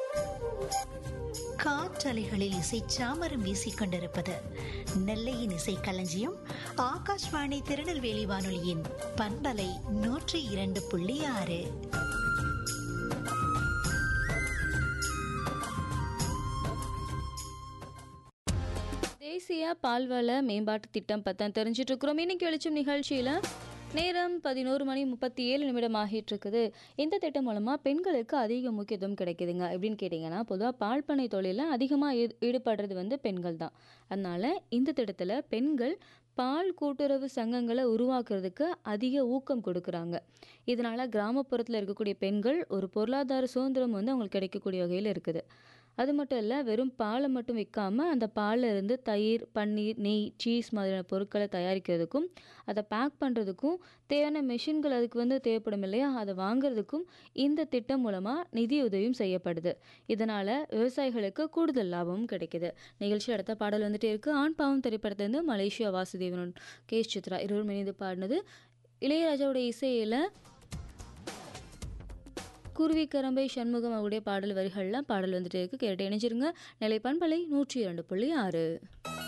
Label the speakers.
Speaker 1: காற்றலைகளில் இசை சாமரம் வீசிக் கொண்டிருப்பது நெல்லையின் இசை களஞ்சியம் ஆகாஷ்வாணி திருநெல்வேலி வானொலியின் பண்பலை நூற்றி இரண்டு புள்ளி ஆறு
Speaker 2: தேசிய பால்வள மேம்பாட்டு திட்டம் பற்றி தெரிஞ்சிட்டு இருக்கிறோம் இன்னைக்கு வெளிச்சம் நிகழ்ச்சியில் நேரம் பதினோரு மணி முப்பத்தி ஏழு நிமிடம் ஆகிட்டு இருக்குது இந்த திட்டம் மூலமாக பெண்களுக்கு அதிக முக்கியத்துவம் கிடைக்குதுங்க எப்படின்னு கேட்டிங்கன்னா பொதுவாக பால் பண்ணை தொழிலில் அதிகமாக ஈடுபடுறது வந்து பெண்கள் தான் அதனால் இந்த திட்டத்தில் பெண்கள் பால் கூட்டுறவு சங்கங்களை உருவாக்குறதுக்கு அதிக ஊக்கம் கொடுக்குறாங்க இதனால் கிராமப்புறத்தில் இருக்கக்கூடிய பெண்கள் ஒரு பொருளாதார சுதந்திரம் வந்து அவங்களுக்கு கிடைக்கக்கூடிய வகையில் இருக்குது அது மட்டும் இல்லை வெறும் பாலை மட்டும் விற்காம அந்த பாலில் இருந்து தயிர் பன்னீர் நெய் சீஸ் மாதிரியான பொருட்களை தயாரிக்கிறதுக்கும் அதை பேக் பண்ணுறதுக்கும் தேவையான மெஷின்கள் அதுக்கு வந்து தேவைப்படும் இல்லையா அதை வாங்குறதுக்கும் இந்த திட்டம் மூலமாக நிதி உதவியும் செய்யப்படுது இதனால் விவசாயிகளுக்கு கூடுதல் லாபமும் கிடைக்குது நிகழ்ச்சி அடுத்த பாடல் வந்துட்டே இருக்கு ஆண் பாவம் திரைப்படத்திலிருந்து மலேசியா வாசுதேவன் கே சித்ரா இருவரும் இணைந்து பாடினது இளையராஜாவுடைய இசையில் குருவி கரம்பை சண்முகம் அவருடைய பாடல் வரிகள்லாம் பாடல் வந்துட்டு இருக்கு கேட்டு இணைஞ்சிருங்க நிலை பண்பலை நூற்றி இரண்டு புள்ளி ஆறு